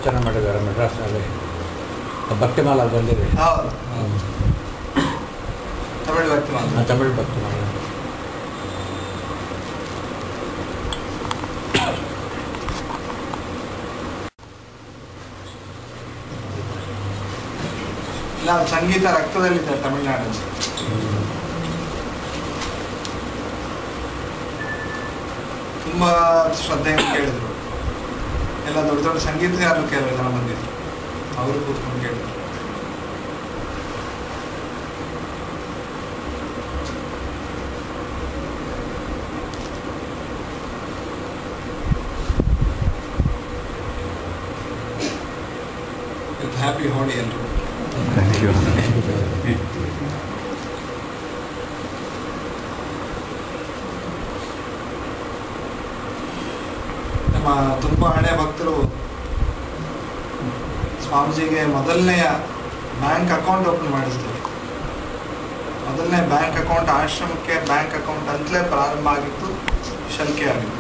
ಚೆನ್ನಾಗಿ ಮಾಡಿದ್ದಾರೆ ಮೆಡ್ರಾಸ್ನಲ್ಲಿ ಭಕ್ತಿಮಾಲ ಬಂದಿದೆ ಹೌದು ತಮಿಳು ವ್ಯಕ್ತಿ ಮಾತ್ರ ಆ, ತಮಿಳ್ ಭಕ್ತಿಮಾಲ ಇಲ್ಲ ಅದು ಸಂಗೀತ ರಕ್ತದಲ್ಲಿದೆ ತಮಿಳುನಾಡಲ್ಲಿ ತುಂಬಾ ಶ್ರದ್ಧೆಯಿಂದ ಕೇಳಿದ್ರು ಎಲ್ಲ ದೊಡ್ಡ ದೊಡ್ಡ ಸಂಗೀತಗಾರರು ಕೆಲವು ಜನ ಬಂದಿದ್ರು ಅವರು ಕೂತ್ಕೊಂಡು ಕೇಳಿದ್ರು ಹ್ಯಾಪಿ ಹೋಳಿ ಎಲ್ಲರೂ ನಮ್ಮ ತುಂಬ ಹಣೆ ಭಕ್ತರು ಸ್ವಾಮೀಜಿಗೆ ಮೊದಲನೆಯ ಬ್ಯಾಂಕ್ ಅಕೌಂಟ್ ಓಪನ್ ಮಾಡಿಸ್ತಾರೆ ಮೊದಲನೇ ಬ್ಯಾಂಕ್ ಅಕೌಂಟ್ ಆಶ್ರಮಕ್ಕೆ ಬ್ಯಾಂಕ್ ಅಕೌಂಟ್ ಅಂತಲೇ ಪ್ರಾರಂಭ ಆಗಿತ್ತು ಶಲ್ಕೆ ಆಗಿತ್ತು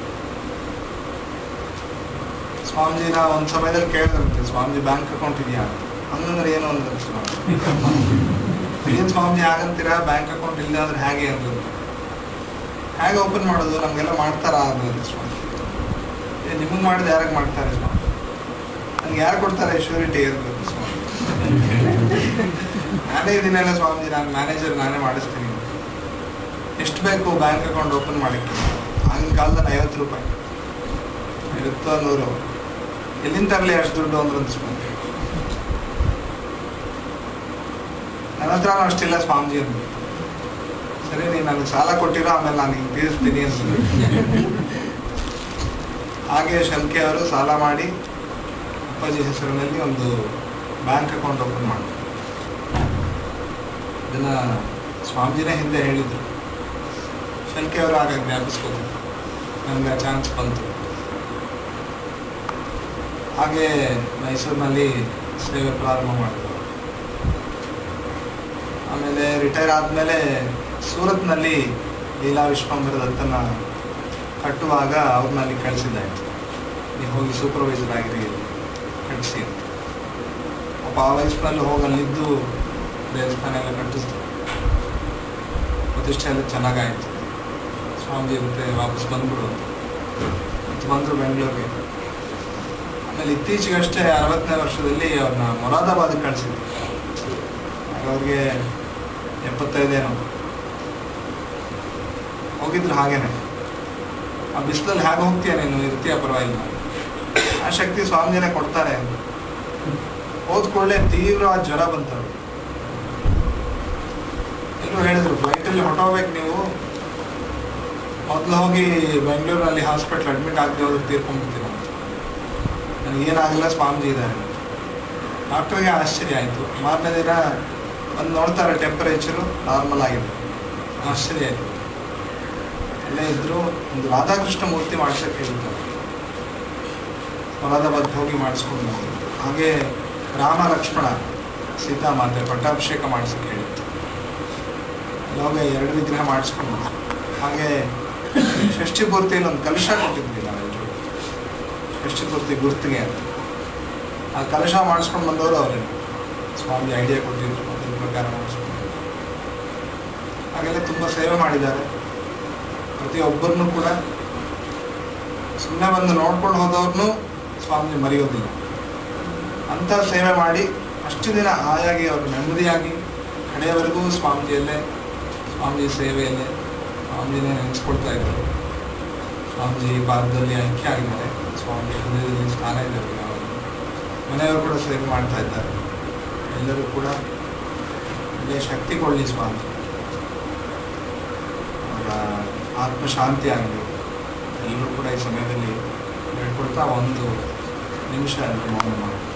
ಸ್ವಾಮೀಜಿನ ಒಂದು ಸಮಯದಲ್ಲಿ ಕೇಳಿದ್ರಂತೆ ಸ್ವಾಮೀಜಿ ಬ್ಯಾಂಕ್ ಅಕೌಂಟ್ ಇದೆಯಾ ಅಂತ ಹಂಗಂದ್ರೆ ಏನು ಅಂದ್ರೆ ಸ್ವಾಮಿ ಏನ್ ಸ್ವಾಮೀಜಿ ಹಾಗಂತೀರಾ ಬ್ಯಾಂಕ್ ಅಕೌಂಟ್ ಇಲ್ಲ ಅಂದ್ರೆ ಹೇಗೆ ಅಂದ್ರು ಹೇಗೆ ಓಪನ್ ಮಾಡೋದು ನಮಗೆಲ್ಲ ಮಾಡ್ತಾರಾ ಅಂದ್ರೆ ಸ್ವಾಮಿ ಏ ನಿಮಗೆ ಮಾಡಿದ ಯಾರಿಗೆ ಮಾಡ್ತಾರೆ ಸ್ವಾಮಿ ನಂಗೆ ಯಾರು ಕೊಡ್ತಾರೆ ಶ್ಯೂರಿಟಿ ಇರಬೇಕು ಸ್ವಾಮಿ ನಾನೇ ಇದನ್ನೆಲ್ಲ ಸ್ವಾಮೀಜಿ ನಾನು ಮ್ಯಾನೇಜರ್ ನಾನೇ ಮಾಡಿಸ್ತೀನಿ ಎಷ್ಟು ಬೇಕು ಬ್ಯಾಂಕ್ ಅಕೌಂಟ್ ಓಪನ್ ಮಾಡಕ್ಕೆ ಆಗಿನ ಕಾಲದಲ್ಲಿ ಐವತ್ತು ರೂಪಾಯಿ ಐವತ್ತು ನೂರು ಎಲ್ಲಿಂದ ತರಲಿ ಅಷ್ಟು ದುಡ್ಡು ಅಂದ್ರೆ ಸ್ವಾಮಿ ನನ್ನ ಹತ್ರ ಅಷ್ಟಿಲ್ಲ ಸ್ವಾಮೀಜಿ ಅಂದ್ರು ಸರಿ ನೀನು ನನಗೆ ಸಾಲ ಕೊಟ್ಟಿರೋ ಆಮೇಲೆ ನಾನು ಹಿಂಗೆ ತೀರಿಸ್ತೀನಿ ಅಂತ ಹಾಗೆ ಶಂಕೆ ಅವರು ಸಾಲ ಮಾಡಿ ಅಪ್ಪಾಜಿ ಹೆಸರಿನಲ್ಲಿ ಒಂದು ಬ್ಯಾಂಕ್ ಅಕೌಂಟ್ ಓಪನ್ ಮಾಡಿದ್ರು ಇದನ್ನ ಸ್ವಾಮೀಜಿನೇ ಹಿಂದೆ ಹೇಳಿದ್ರು ಶಂಕೆ ಅವರು ಆಗ ಜ್ಞಾಪಿಸ್ಕೋದ್ರು ನನಗೆ ಚಾನ್ಸ್ ಬಂತು ಹಾಗೆ ಮೈಸೂರಿನಲ್ಲಿ ಸೇವೆ ಪ್ರಾರಂಭ ಮಾಡಿದ್ರು ಆಮೇಲೆ ರಿಟೈರ್ ಆದಮೇಲೆ ಸೂರತ್ನಲ್ಲಿ ಲೀಲಾ ವಿಶ್ವಂಬರ ದತ್ತನ ಕಟ್ಟುವಾಗ ಅವ್ರನ್ನಲ್ಲಿ ಕಳಿಸಿದ್ದಾಯ್ತು ನೀವು ಹೋಗಿ ಸೂಪರ್ವೈಸರ್ ಆಗಿರಿ ಕಳಿಸಿ ಅಂತ ಪಾಪ ಆ ವಯಸ್ಸಿನಲ್ಲಿ ಹೋಗಿ ಅಲ್ಲಿದ್ದು ದೇವಸ್ಥಾನ ಎಲ್ಲ ಕಟ್ಟಿಸ್ತು ಪ್ರತಿಷ್ಠೆ ಎಲ್ಲ ಚೆನ್ನಾಗಾಯ್ತು ಸ್ವಾಮೀಜಿ ಮತ್ತೆ ವಾಪಸ್ ಬಂದ್ಬಿಡು ಅಂತ ಮತ್ತೆ ಬಂದರು ಬೆಂಗಳೂರಿಗೆ ಆಮೇಲೆ ಇತ್ತೀಚೆಗಷ್ಟೇ ಅರವತ್ತನೇ ವರ್ಷದಲ್ಲಿ ಅವ್ರನ್ನ ಮೊರಾದಾಬಾದ್ಗೆ ಕಳಿಸಿದ್ರು ಆಗ ಅವ್ರಿಗೆ ಎಪ್ಪತ್ತೈದೇನೋ ಹೋಗಿದ್ರು ಹಾಗೇನೆ ಆ ಬಿಸಿಲಲ್ಲಿ ಹೇಗೆ ಹೋಗ್ತೀಯ ನೀನು ಇರ್ತೀಯ ಪರವಾಗಿಲ್ಲ ಆ ಶಕ್ತಿ ಸ್ವಾಮೀಜಿನೇ ಕೊಡ್ತಾರೆ ಹೋದ ಕೂಡಲೇ ತೀವ್ರವಾದ ಜ್ವರ ಬಂತು ಅವ್ರಿಗೆ. ಎಲ್ಲರೂ ಹೇಳಿದ್ರು ಫ್ಲೈಟಲ್ಲಿ ಹೊಟ್ಟೋಗ್ಬೇಕು ನೀವು ಮೊದಲು ಹೋಗಿ ಬೆಂಗಳೂರಲ್ಲಿ ಹಾಸ್ಪಿಟ್ಲ್ ಅಡ್ಮಿಟ್ ಆಗದೆ ಹೋದ್ರೆ ತೀರ್ಕೊಂಡ್ಬಿಡ್ತೀರ ನನಗೆ ಏನಾಗಲ್ಲ ಸ್ವಾಮೀಜಿ ಇದ್ದಾರೆ ಡಾಕ್ಟರ್ಗೆ ಆಶ್ಚರ್ಯ ಆಯಿತು ಮಾರನೇ ದಿನ ಬಂದು ನೋಡ್ತಾರೆ ಟೆಂಪರೇಚರು ನಾರ್ಮಲ್ ಆಗಿದೆ ಆಶ್ಚರ್ಯ ಆಯಿತು ಅಲ್ಲೇ ಇದ್ರು ಒಂದು ರಾಧಾಕೃಷ್ಣ ಮೂರ್ತಿ ಮಾಡ್ಸಕ್ಕೆ ಹೇಳಿದ್ದಾರೆ ಮೊರಾದಾಬಾದ್ ಹೋಗಿ ಮಾಡಿಸ್ಕೊಂಡು ಬಂದ್ರು. ಹಾಗೆ ರಾಮ ಲಕ್ಷ್ಮಣ ಸೀತಾ ಮಾತೆ ಪಟ್ಟಾಭಿಷೇಕ ಮಾಡಿಸಕ್ಕೆ ಹೇಳಿತ್ತು ಅಲ್ಲೋಗಿ ಎರಡು ವಿಗ್ರಹ ಮಾಡಿಸ್ಕೊಂಡು ಬಂದ್ರು. ಹಾಗೆ ಷಷ್ಠಿ ಪೂರ್ತಿಯಲ್ಲಿ ಒಂದು ಕಲಶ ಕೊಟ್ಟಿದ್ವಿ ನಾವೆಲ್ಲರೂ ಷಷ್ಠಿ ಪೂರ್ತಿ ಗುರ್ತಿಗೆ ಅಂತ ಆ ಕಲಶ ಮಾಡಿಸ್ಕೊಂಡು ಬಂದವರು ಅವರೇ ಸ್ವಾಮಿ ಐಡಿಯಾ ಕೊಟ್ಟಿದ್ರು ಅದ್ರ ಪ್ರಕಾರ ಮಾಡಿಸ್ಕೊಂಡು ಹಾಗೆಲ್ಲ ತುಂಬ ಸೇವೆ ಮಾಡಿದ್ದಾರೆ ಪ್ರತಿಯೊಬ್ಬರನ್ನು ಕೂಡ ಸುಮ್ಮನೆ ಬಂದು ನೋಡ್ಕೊಂಡು ಹೋದವ್ರನ್ನೂ ಸ್ವಾಮಿ ಮರೆಯೋದಿಲ್ಲ ಅಂಥ ಸೇವೆ ಮಾಡಿ ಅಷ್ಟು ದಿನ ಆಯಾಗಿ ಅವರು ನೆಮ್ಮದಿಯಾಗಿ ಕಡೆಯವರೆಗೂ ಸ್ವಾಮೀಜಿಯಲ್ಲೇ ಸ್ವಾಮೀಜಿ ಸೇವೆಯಲ್ಲೇ ಸ್ವಾಮೀಜಿನೇ ನೆನೆಸ್ಕೊಳ್ತಾ ಇದ್ದರು ಸ್ವಾಮೀಜಿ ಪಾದದಲ್ಲಿ ಐಕ್ಯ ಆಗಿದ್ದಾರೆ ಸ್ವಾಮಿ ಹೃದಯದಲ್ಲಿ ಸ್ಥಾನ ಇದೆ ಅವ್ರಿಗೆ ಯಾವಾಗಲೂ. ಮನೆಯವರು ಕೂಡ ಸೇವೆ ಮಾಡ್ತಾ ಇದ್ದಾರೆ ಎಲ್ಲರೂ ಕೂಡ ಒಳ್ಳೆಯ ಶಕ್ತಿ ಕೊಡಲಿ ಸ್ವಾಮಿ ಅವರ ಆತ್ಮ ಶಾಂತಿ ಆಗಲಿ ಎಲ್ಲರೂ ಕೂಡ ಈ ಸಮಯದಲ್ಲಿ ಹೇಳ್ಕೊಳ್ತಾ ಒಂದು ನಿಮಿಷ ಎಲ್ಲರೂ ಮೌನ ಮಾಡಿ